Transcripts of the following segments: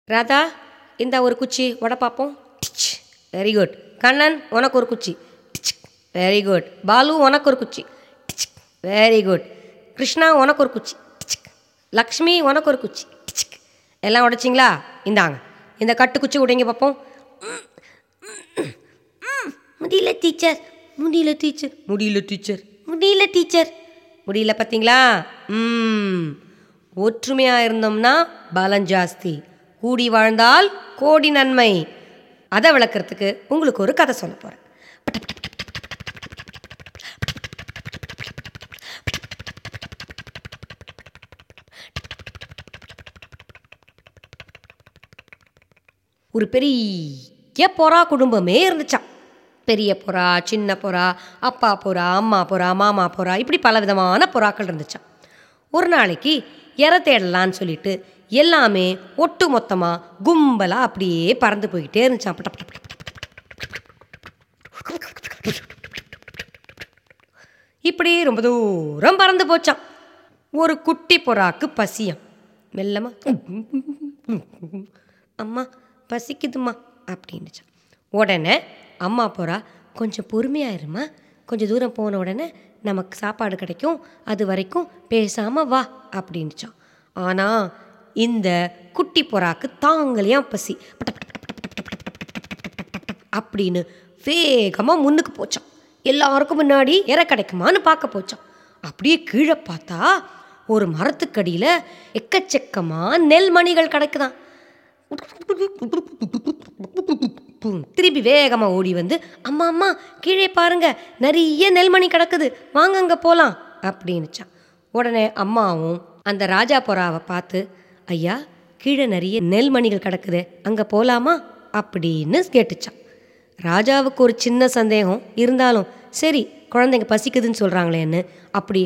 ராதா இந்த ஒரு குச்சி உட பார்ப்போம் வெரி குட் கண்ணன் உனக்கு ஒரு குச்சி வெரி குட் பாலு உனக்கு ஒரு குச்சி வெரி குட் கிருஷ்ணா உனக்கு ஒரு குச்சி லக்ஷ்மி உனக்கு ஒரு குச்சி எல்லாம் உடைச்சிங்களா இந்தாங்க இந்த கட்டு குச்சி உடைங்க பார்ப்போம் முடியல டீச்சர் முடியல டீச்சர் முடியல டீச்சர் முடியல டீச்சர் முடியல பார்த்தீங்களா ம் ஒற்றுமையாக இருந்தோம்னா பலம் ஜாஸ்தி கூடி வாழ்ந்தால் கோடி நன்மை அதை விளக்குறதுக்கு உங்களுக்கு ஒரு கதை சொல்ல போகிறேன் ஒரு பெரிய புறா குடும்பமே இருந்துச்சாம் பெரிய புறா சின்ன புறா அப்பா புறா அம்மா புறா மாமா புறா இப்படி பல விதமான புறாக்கள் இருந்துச்சாம் ஒரு நாளைக்கு இற தேடலான்னு சொல்லிட்டு எல்லாமே ஒட்டு மொத்தமாக கும்பலாக அப்படியே பறந்து போய்கிட்டே இருந்துச்சாம் பட்ட பட்ட பட்ட பட்ட இப்படி ரொம்ப தூரம் பறந்து போச்சான் ஒரு குட்டி புறாக்கு பசியம் மெல்லமா அம்மா பசிக்குதுமா அப்படின்னுச்சான் உடனே அம்மா புறா கொஞ்சம் பொறுமையாயிருமா கொஞ்சம் தூரம் போன உடனே நமக்கு சாப்பாடு கிடைக்கும் அது வரைக்கும் பேசாமல் வா அப்படின்னுச்சான் ஆனால் இந்த குட்டி புறாக்கு தாங்கலையாம் பசி பட்ட பட்ட பட்ட பட்ட பட்ட பட்ட பட்ட பட்ட பட்ட பட்ட அப்படின்னு வேகமாக முன்னுக்கு போச்சான் எல்லாருக்கும் முன்னாடி இற கிடைக்குமான்னு பார்க்க போச்சான் அப்படியே கீழே பார்த்தா ஒரு மரத்துக்கடியில் எக்கச்சக்கமாக நெல்மணிகள் கிடைக்குதான் திருப்பி வேகமாக ஓடி வந்து அம்மா அம்மா கீழே பாருங்க நிறைய நெல்மணி கிடக்குது வாங்க அங்கே போகலாம் அப்படின்னுச்சான் உடனே அம்மாவும் அந்த ராஜா புறாவை பார்த்து ஐயா கீழே நிறைய நெல்மணிகள் கிடக்குது அங்கே போகலாமா அப்படின்னு கேட்டுச்சான் ராஜாவுக்கு ஒரு சின்ன சந்தேகம் இருந்தாலும் சரி குழந்தைங்க பசிக்குதுன்னு சொல்கிறாங்களேன்னு அப்படி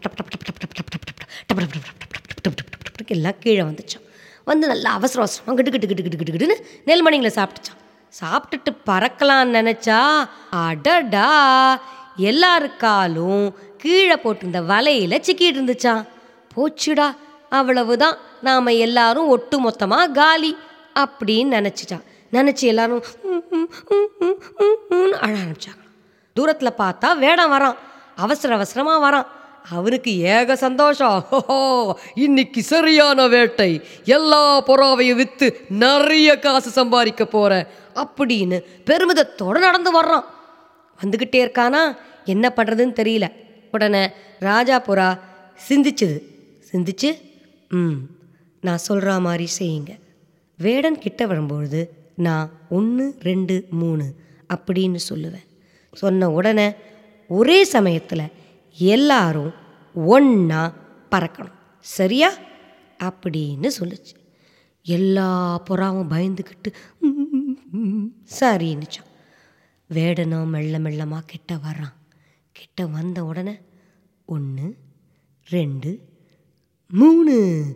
எல்லாம் கீழே வந்துச்சான் வந்து நல்லா அவசர அவசரமாக கிட்டு கிட்டு கிட்டு கிட்டு கிட்டு கிட்டுன்னு நெல்மணிங்களை சாப்பிட்டுச்சான் சாப்பிட்டுட்டு பறக்கலான்னு நினச்சா அடடா எல்லாருக்காலும் கீழே போட்டிருந்த வலையில் சிக்கிட்டு இருந்துச்சான் போச்சுடா அவ்வளவுதான் நாம் எல்லாரும் ஒட்டு மொத்தமாக காலி அப்படின்னு நினச்சிட்டான் நினச்சி எல்லாரும் அழ ஆரம்பிச்சாங்க தூரத்தில் பார்த்தா வேடம் வரான் அவசர அவசரமாக வரான் அவனுக்கு ஏக சந்தோஷம் ஓஹோ இன்னைக்கு சரியான வேட்டை எல்லா புறாவையும் விற்று நிறைய காசு சம்பாதிக்க போற அப்படின்னு பெருமிதத்தோடு நடந்து வர்றான் வந்துக்கிட்டே இருக்கானா என்ன பண்ணுறதுன்னு தெரியல உடனே ராஜா புறா சிந்திச்சுது சிந்திச்சு ம் நான் சொல்கிற மாதிரி செய்யுங்க வேடன் கிட்ட வரும்பொழுது நான் ஒன்று ரெண்டு மூணு அப்படின்னு சொல்லுவேன் சொன்ன உடனே ஒரே சமயத்தில் எல்லாரும் ஒன்றா பறக்கணும் சரியா அப்படின்னு சொல்லுச்சு எல்லா புறாவும் பயந்துக்கிட்டு சரின்னுச்சான் வேடனும் மெல்ல மெல்லமாக கிட்ட வர்றான் கிட்ட வந்த உடனே ஒன்று ரெண்டு மூணு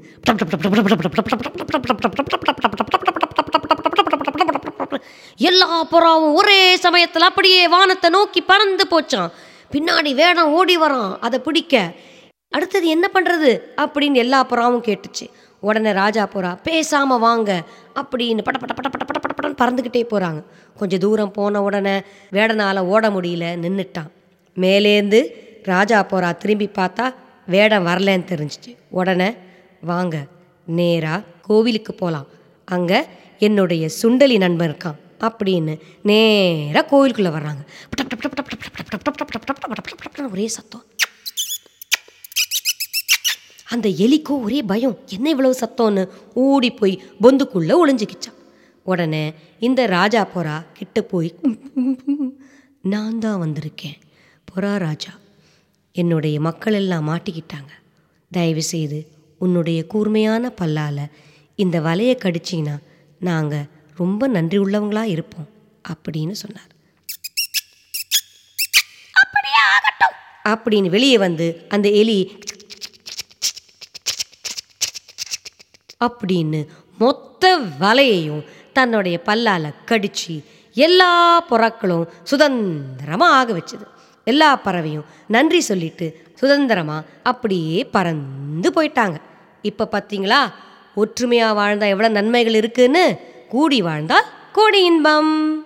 எல்லா புறாவும் ஒரே சமயத்தில் அப்படியே வானத்தை நோக்கி பறந்து போச்சான் பின்னாடி வேடம் ஓடி வரான் அதை பிடிக்க அடுத்தது என்ன பண்ணுறது அப்படின்னு எல்லா புறாவும் கேட்டுச்சு உடனே ராஜா புறா பேசாமல் வாங்க அப்படின்னு பட்ட பட்ட பட்ட பட்ட பட்ட பட்ட பட்டன்னு பறந்துக்கிட்டே போகிறாங்க கொஞ்சம் தூரம் போன உடனே வேடனால் ஓட முடியல நின்றுட்டான் மேலேந்து ராஜா புறா திரும்பி பார்த்தா வேடம் வரலன்னு தெரிஞ்சிச்சு உடனே வாங்க நேராக கோவிலுக்கு போகலாம் அங்கே என்னுடைய சுண்டலி நண்பன் இருக்கான் அப்படின்னு நேராக கோவிலுக்குள்ளே வர்றாங்க ஒரே சத்தம் அந்த எலிக்கோ ஒரே பயம் என்ன இவ்வளவு சத்தம்னு ஓடி போய் பொந்துக்குள்ளே ஒளிஞ்சுக்கிச்சான் உடனே இந்த ராஜா புறா கிட்ட போய் நான் தான் வந்திருக்கேன் புறா ராஜா என்னுடைய மக்கள் எல்லாம் மாட்டிக்கிட்டாங்க தயவு செய்து உன்னுடைய கூர்மையான பல்லால் இந்த வலையை கடிச்சிங்கன்னா நாங்கள் ரொம்ப நன்றி உள்ளவங்களாக இருப்போம் அப்படின்னு சொன்னார் அப்படியே ஆகட்டும் அப்படின்னு வெளியே வந்து அந்த எலி அப்படின்னு மொத்த வலையையும் தன்னுடைய பல்லால் கடிச்சு எல்லா புறாக்களும் சுதந்திரமாக ஆக வச்சுது எல்லா பறவையும் நன்றி சொல்லிட்டு சுதந்திரமாக அப்படியே பறந்து போயிட்டாங்க இப்போ பார்த்தீங்களா ஒற்றுமையாக வாழ்ந்தால் எவ்வளோ நன்மைகள் இருக்குன்னு கூடி வாழ்ந்தால் கோடி இன்பம்